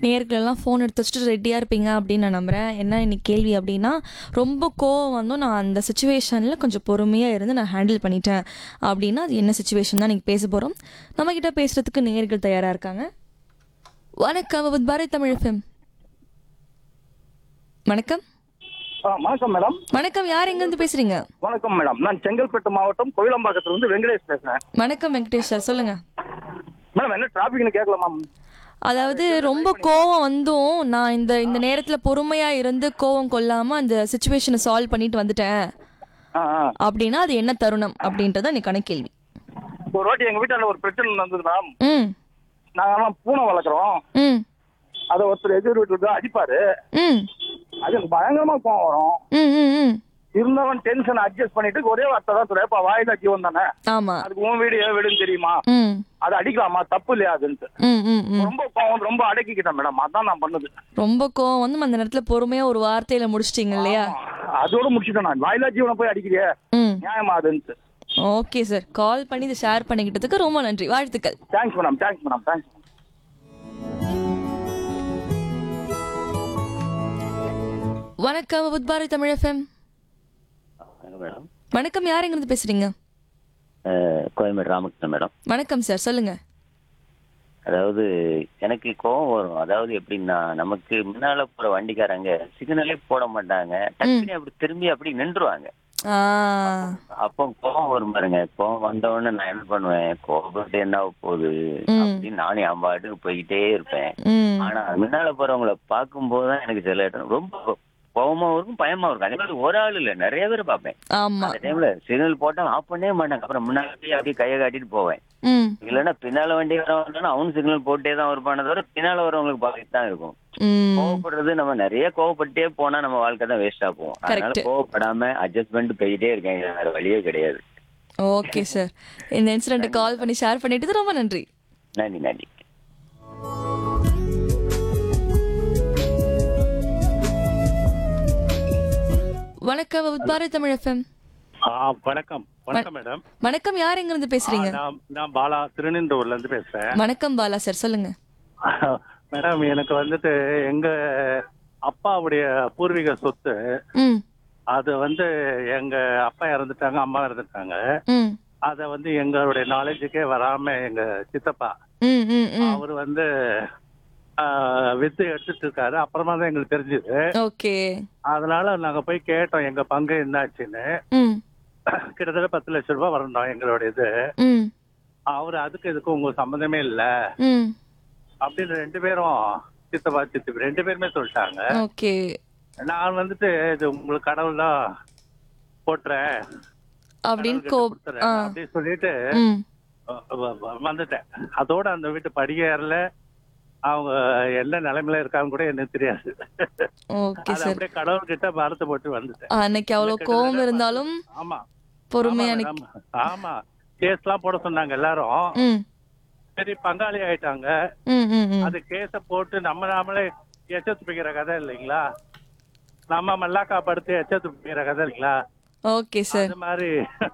நேர்கள் எல்லாம் ஃபோன் எடுத்து வச்சுட்டு ரெடியாக இருப்பீங்க அப்படின்னு நான் நம்புகிறேன் என்ன இன்னைக்கு கேள்வி அப்படின்னா ரொம்ப கோவம் வந்தும் நான் அந்த சுச்சுவேஷனில் கொஞ்சம் பொறுமையாக இருந்து நான் ஹேண்டில் பண்ணிட்டேன் அப்படின்னா அது என்ன சுச்சுவேஷன் தான் நீங்கள் பேச போகிறோம் நம்மக்கிட்ட பேசுகிறதுக்கு நேர்கள் தயாராக இருக்காங்க வணக்கம் வித் பாரத் தமிழ் FM. வணக்கம் ஆ, வணக்கம் மேடம் வணக்கம் யார் எங்கேருந்து பேசுகிறீங்க வணக்கம் மேடம் நான் செங்கல்பட்டு மாவட்டம் கோயிலம்பாக்கத்துல இருந்து வெங்கடேஷ் பேசுறேன் வணக்கம் வெங்கடேஷ் சார் சொல்லுங்கள் மேடம் என்ன டிராபிக்னு கேட்கல மேம் அதாவது ரொம்ப கோவம் வந்தும் நான் இந்த இந்த நேரத்துல பொறுமையா இருந்து கோவம் கொள்ளாம அந்த சுச்சுவேஷனை சால்வ் பண்ணிட்டு வந்துட்டேன் ஆ, ஆ. அப்படின்னா அது என்ன தருணம் அப்படின்றத எனக்கான கேள்வி ஒரு வாட்டி எங்க வீட்டாண்ட ஒரு பிரச்சனை நடந்தது மேம் ம் நாங்கெல்லாம் பூனை வளர்க்குறோம் ம் அதை ஒருத்தர் எதிர் வீட்டுல அடிப்பாரு ம் அது எனக்கு பயங்கரமா கோவம் வரும் ம் ம் ம் இருந்தாலும் டென்ஷன் அட்ஜஸ்ட் பண்ணிட்டு ஒரே வார்த்தை தான் சொல்லுவேன் இப்ப வாயில ஜீவன் தானே ஆமா அதுக்கு உன் வீடு என் வீடுன்னு தெரியுமா ம் அதை அடிக்கலாமா தப்பு இல்லையா அதுன்ட்டு ம் ம் ம் ரொம்ப கோவம் ரொம்ப அடக்கிக்கிட்டேன் மேடம் அதான் நான் பண்ணது ரொம்ப கோவம் வந்து அந்த நேரத்துல பொறுமையா ஒரு வார்த்தையில முடிச்சிட்டீங்க இல்லையா அதோட முடிச்சுட்டேன் நான் வாயிலா ஜீவனை போய் அடிக்கிறியே ம் நியாயமா அதுன்ட்டு ஓகே சார் கால் பண்ணி இதை ஷேர் பண்ணிக்கிட்டதுக்கு ரொம்ப நன்றி வாழ்த்துக்கள் thanks madam thanks madam thanks வணக்கம் வித் பாரத் தமிழ் எஃப்எம் வணக்கம் மேடம் வணக்கம் யார் எங்கிருந்து பேசுறீங்க அஹ், கோயம்பேடு ராமகிருஷ்ணன் மேடம் வணக்கம் சார் சொல்லுங்க அதாவது எனக்கு கோவம் வரும் அதாவது எப்படின்னா நமக்கு முன்னால போற வண்டிக்காரங்க சிக்னலே போட மாட்டாங்க டக்குனு அப்படி திரும்பி அப்படி நின்றுவாங்க ஆ அப்போ கோவம் வரும் பாருங்க கோவம் வந்த உடனே நான் என்ன பண்ணுவேன் கோபப்பட்டு என்ன ஆகப் போகுது அப்படின்னு நானும் என் பாட்டுக்கு போய்கிட்டே இருப்பேன் ம் ஆனா முன்னால போறவங்கள பார்க்கும்போது தான் எனக்கு சில இடம் ரொம்ப கோவமாவும் இருக்கும் பயமா இருக்கும் அதே மாதிரி ஒரு ஆள் இல்ல நிறைய பேர் பார்ப்பேன் ஆமா அந்த டைம்ல சிக்னல் போட்டா ஆஃப் பண்ணவே மாட்டாங்க அப்புறம் முன்னாடி போய் அப்படியே கையை காட்டிட்டு போவேன் ம் இல்லைன்னா பின்னால வண்டி வரவங்க அவனு சிக்னல் போட்டே தான் வருப்பானே தவிர பின்னால வரவங்களுக்கு பாதித்து தான் இருக்கும் ம் கோவப்படுறது நம்ம நிறைய கோவப்பட்டே போனா நம்ம வாழ்க்கை தான் வேஸ்டா போகும் அதனால Correct. கோவப்படாம அட்ஜஸ்ட்மெண்ட் போயிட்டே இருக்கேன் இது வேற வழியே கிடையாது ஓகே சார் இந்த இன்சிடென்ட்டை கால் பண்ணி ஷேர் பண்ணிட்டு ரொம்ப நன்றி நன்றி நன்றி வணக்கம் வித் பாரத் தமிழ் எஃப்எம் ஆ, வணக்கம் வணக்கம் மேடம் வணக்கம் யார் எங்க இருந்து பேசுறீங்க நான் நான் பாலா திருநின்றூர்ல இருந்து பேசுறேன் வணக்கம் பாலா சார் சொல்லுங்க மேடம் எனக்கு வந்துட்டு எங்க அப்பாவுடைய பூர்வீக சொத்து ம் அது வந்து எங்க அப்பா இறந்துட்டாங்க அம்மா இறந்துட்டாங்க ம் அத வந்து எங்களுடைய நாலேஜுக்கே வராம எங்க சித்தப்பா ம் ம் ம் அவர் வந்து ஆ, வித்து எடுத்துட்டு இருக்காரு அப்புறமா தான் எங்களுக்கு தெரிஞ்சது ஓகே அதனால நாங்க போய் கேட்டோம் எங்க பங்கு என்னாச்சுன்னு ம் கிட்டத்தட்ட பத்து லட்சம் ரூபாய் வரணும் எங்களோட இது ம் அவர் அதுக்கு இதுக்கு உங்க சம்மந்தமே இல்ல ம் அப்படின்னு ரெண்டு பேரும் சித்தப்பா சித்தி ரெண்டு பேருமே சொல்லிட்டாங்க ஓகே நான் வந்துட்டு இது உங்களுக்கு கடவுள் தான் போட்டுறேன் அப்படின்னு கடவுள்கிட்ட கோ கொடுத்துறேன் ஆ அப்படின்னு சொல்லிட்டு ம் வ- வ- வ- வந்துட்டேன் அதோட அந்த வீட்டு படியேறல அவங்க என்ன நிலைமையில இருக்காங்க கூட எனக்கு தெரியாது ஓகே அது சார் அப்படியே கடவுள் கிட்ட பாரத்தை போட்டு வந்துட்டேன் அன்னைக்கு அவ்வளோ கோவம் இருந்தாலும் ஆமா பொறுமையா ஆமா, நிக்க மேடம். ஆமா கேஸ் எல்லாம் போட சொன்னாங்க எல்லாரும் ம் சரி பங்காளி ஆயிட்டாங்க ம் ம் ம் அது கேஸ போட்டு நம்ம நாமளே எச்ச துப்பிக்கிற கதை இல்லைங்களா நம்ம மல்லாக்கா படுத்து எச்ச துப்பிக்கிற கதை இல்லைங்களா ஓகே சார் அது மாதிரி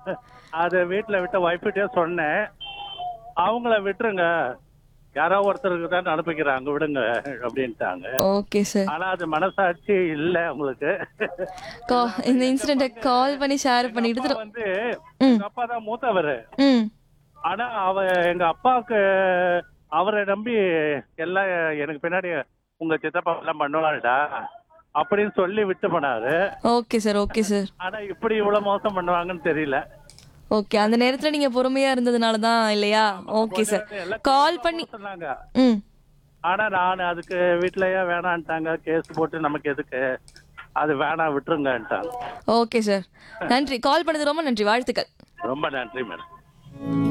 அத வீட்டுல விட்ட ஒய்ஃபிட்டே சொன்னேன் அவங்கள விட்டுருங்க யாரோ ஒருத்தருக்கு தான் அனுப்பிக்கிறாங்க விடுங்க அப்படின்ட்டாங்க ஓகே சார் ஆனா அது மனசாட்சி இல்ல உங்களுக்கு கா இந்த இன்சிடென்ட்டை கால் பண்ணி ஷேர் பண்ணிட்டு அப்பா வந்து எங்க அப்பா தான் மூத்தவர் ம் ஆனா அவ எங்க அப்பாவுக்கு அவரை நம்பி எல்லாம் எனக்கு பின்னாடி உங்க சித்தப்பா எல்லாம் பண்ணுவாள்டா அப்படின்னு சொல்லி விட்டு போனாரு ஓகே சார் ஓகே சார் ஆனா இப்படி இவ்வளவு மோசம் பண்ணுவாங்கன்னு தெரியல ஓகே அந்த நேரத்துல நீங்க பொறுமையா இருந்ததுனால தான் இல்லையா ஓகே சார் கால் பண்ணி சொன்னாங்க ம் ஆனா நான் அதுக்கு வீட்லயே வேணான்ட்டாங்க கேஸ் போட்டு நமக்கு எதுக்கு அது வேணாம் விட்டுருங்கன்ட்டாங்க ஓகே சார் நன்றி கால் பண்ணது ரொம்ப நன்றி வாழ்த்துக்கள் ரொம்ப நன்றி மேடம்